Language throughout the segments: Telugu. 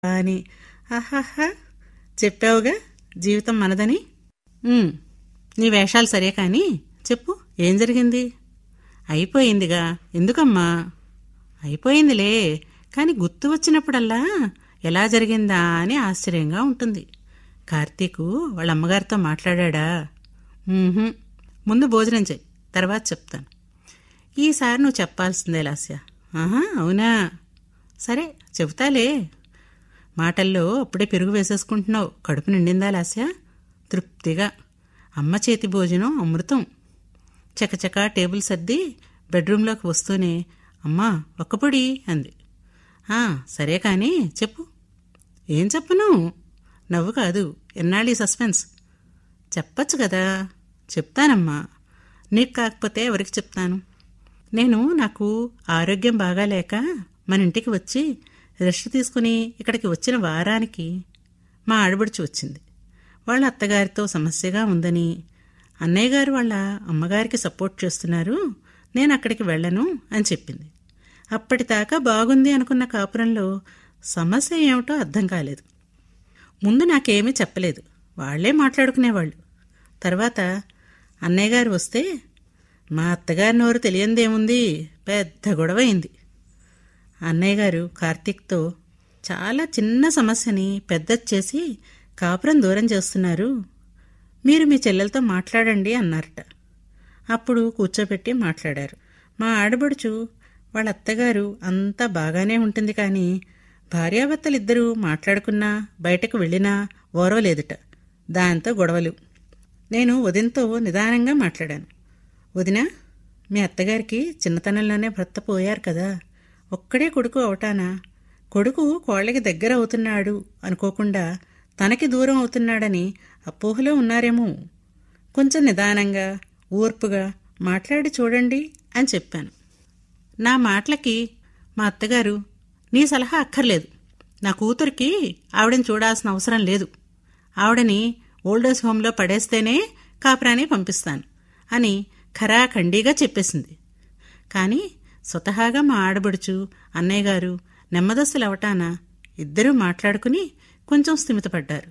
అని ఆహాహా చెప్పావుగా జీవితం మనదని ఉమ్, నీ వేషాలు సరే కానీ చెప్పు ఏం జరిగింది అయిపోయిందిగా ఎందుకమ్మా అయిపోయిందిలే కానీ గుర్తు వచ్చినప్పుడల్లా ఎలా జరిగిందా అని ఆశ్చర్యంగా ఉంటుంది కార్తీకు వాళ్ళ అమ్మగారితో మాట్లాడా ముందు భోజనం చెయ్యి తర్వాత చెప్తాను ఈసారి నువ్వు చెప్పాల్సిందే లాస్య ఆహా అవునా సరే చెబుతాలే మాటల్లో అప్పుడే పెరుగు వేసేసుకుంటున్నావు కడుపు నిండిందా లాస్య తృప్తిగా అమ్మ చేతి భోజనం అమృతం చకచక టేబుల్ సర్ది బెడ్రూంలోకి వస్తూనే అమ్మా ఒక్కపొడి అంది "ఆ, సరే కానీ చెప్పు ఏం చెప్పను నవ్వు కాదు ఎన్నాళ్ళీ సస్పెన్స్ చెప్పచ్చు కదా చెప్తానమ్మా నీకు కాకపోతే ఎవరికి చెప్తాను నేను నాకు ఆరోగ్యం బాగాలేక మన ఇంటికి వచ్చి రెస్ట్ తీసుకుని ఇక్కడికి వచ్చిన వారానికి మా ఆడబడుచు వచ్చింది వాళ్ళ అత్తగారితో సమస్యగా ఉందని అన్నయ్య గారు వాళ్ళ అమ్మగారికి సపోర్ట్ చేస్తున్నారు నేను అక్కడికి వెళ్ళను అని చెప్పింది అప్పటిదాకా బాగుంది అనుకున్న కాపురంలో సమస్య ఏమిటో అర్థం కాలేదు ముందు నాకేమీ చెప్పలేదు వాళ్లే మాట్లాడుకునేవాళ్ళు తర్వాత అన్నయ్య గారు వస్తే మా అత్తగారి నోరు తెలియందేముంది పెద్ద గొడవ అయింది అన్నయ్య గారు కార్తీక్తో చాలా చిన్న సమస్యని పెద్దది చేసి కాపురం దూరం చేస్తున్నారు మీరు మీ చెల్లెలతో మాట్లాడండి అన్నారట అప్పుడు కూర్చోబెట్టి మాట్లాడారు మా ఆడబడుచు వాళ్ళ అత్తగారు అంతా బాగానే ఉంటుంది కానీ భార్యాభర్తలిద్దరూ మాట్లాడుకున్నా బయటకు వెళ్ళినా ఓరవలేదుట దాంతో గొడవలు నేను వదినతో నిదానంగా మాట్లాడాను వదిన మీ అత్తగారికి చిన్నతనంలోనే భర్త పోయారు కదా ఒక్కడే కొడుకు అవటానా కొడుకు కోళ్ళకి దగ్గర అవుతున్నాడు అనుకోకుండా తనకి దూరం అవుతున్నాడని అపోహలో ఉన్నారేమో కొంచెం నిదానంగా ఓర్పుగా మాట్లాడి చూడండి అని చెప్పాను నా మాటలకి మా అత్తగారు నీ సలహా అక్కర్లేదు నా కూతురికి ఆవిడని చూడాల్సిన అవసరం లేదు ఆవిడని ఓల్డేజ్ హోంలో పడేస్తేనే కాపురాని పంపిస్తాను అని ఖరాఖండీగా చెప్పేసింది కానీ స్వతహాగా మా ఆడబడుచు అన్నయ్య గారు నెమ్మదస్తులు అవటాన ఇద్దరూ మాట్లాడుకుని కొంచెం స్థిమితపడ్డారు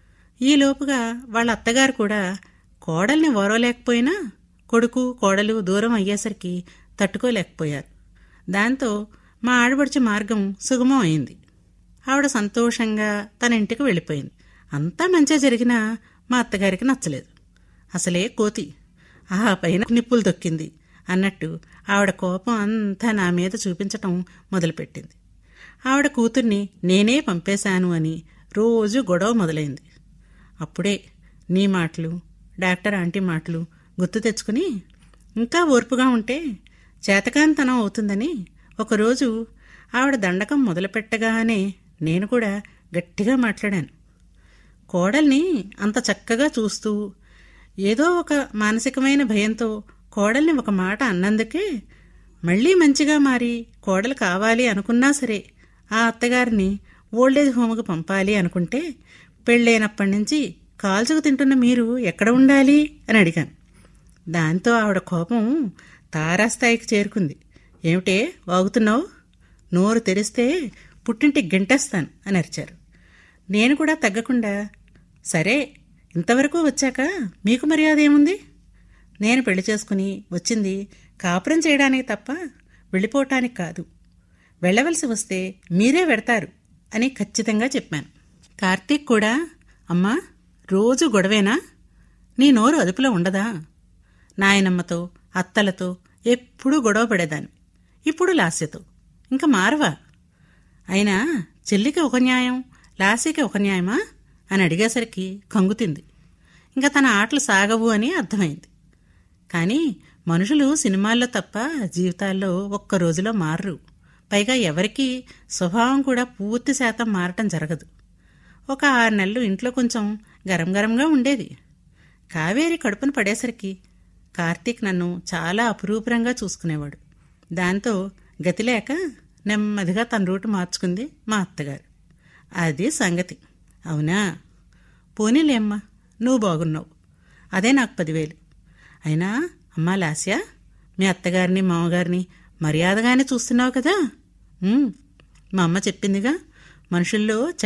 ఈలోపుగా వాళ్ళ అత్తగారు కూడా కోడల్ని ఓరవలేకపోయినా కొడుకు కోడలు దూరం అయ్యేసరికి తట్టుకోలేకపోయారు దాంతో మా ఆడబడుచు మార్గం సుగమం అయింది ఆవిడ సంతోషంగా తన ఇంటికి వెళ్ళిపోయింది అంతా మంచిగా జరిగినా మా అత్తగారికి నచ్చలేదు అసలే కోతి ఆ పైన నిప్పులు తొక్కింది అన్నట్టు ఆవిడ కోపం అంతా నా మీద చూపించటం మొదలుపెట్టింది ఆవిడ కూతుర్ని నేనే పంపేశాను అని రోజు గొడవ మొదలైంది అప్పుడే నీ మాటలు డాక్టర్ ఆంటీ మాటలు గుర్తు తెచ్చుకుని ఇంకా ఓర్పుగా ఉంటే చేతకాంతనం అవుతుందని ఒకరోజు ఆవిడ దండకం మొదలుపెట్టగానే నేను కూడా గట్టిగా మాట్లాడాను కోడల్ని అంత చక్కగా చూస్తూ ఏదో ఒక మానసికమైన భయంతో కోడల్ని ఒక మాట అన్నందుకే మళ్ళీ మంచిగా మారి కోడలు కావాలి అనుకున్నా సరే ఆ అత్తగారిని ఓల్డేజ్ హోమ్కు పంపాలి అనుకుంటే పెళ్ళైనప్పటి నుంచి కాల్చుకు తింటున్న మీరు ఎక్కడ ఉండాలి అని అడిగాను దాంతో ఆవిడ కోపం తారాస్థాయికి చేరుకుంది ఏమిటే వాగుతున్నావు నోరు తెరిస్తే పుట్టింటికి గెంటేస్తాను అని అరిచారు నేను కూడా తగ్గకుండా సరే ఇంతవరకు వచ్చాక మీకు మర్యాద ఏముంది నేను పెళ్లి చేసుకుని వచ్చింది కాపురం చేయడానికి తప్ప వెళ్ళిపోవటానికి కాదు వెళ్ళవలసి వస్తే మీరే వెడతారు అని ఖచ్చితంగా చెప్పాను కార్తీక్ కూడా అమ్మా రోజు గొడవేనా నీ నోరు అదుపులో ఉండదా నాయనమ్మతో అత్తలతో ఎప్పుడూ గొడవ పడేదాన్ని ఇప్పుడు లాస్యతో ఇంకా మారవా అయినా చెల్లికి ఒక న్యాయం లాస్యకి ఒక న్యాయమా అని అడిగేసరికి కంగుతింది ఇంకా తన ఆటలు సాగవు అని అర్థమైంది కానీ మనుషులు సినిమాల్లో తప్ప జీవితాల్లో ఒక్క రోజులో మారరు పైగా ఎవరికీ స్వభావం కూడా పూర్తి శాతం మారటం జరగదు ఒక ఆరు నెలలు ఇంట్లో కొంచెం గరం గరంగా ఉండేది కావేరి కడుపును పడేసరికి కార్తీక్ నన్ను చాలా అపురూపరంగా చూసుకునేవాడు దాంతో గతిలేక నెమ్మదిగా తన రూటు మార్చుకుంది మా అత్తగారు అది సంగతి అవునా పోనీలేమ్మా నువ్వు బాగున్నావు అదే నాకు పదివేలు అయినా అమ్మా లాస్య మీ అత్తగారిని మామగారిని మర్యాదగానే చూస్తున్నావు కదా ఉమ్, మా అమ్మ చెప్పిందిగా మనుషుల్లో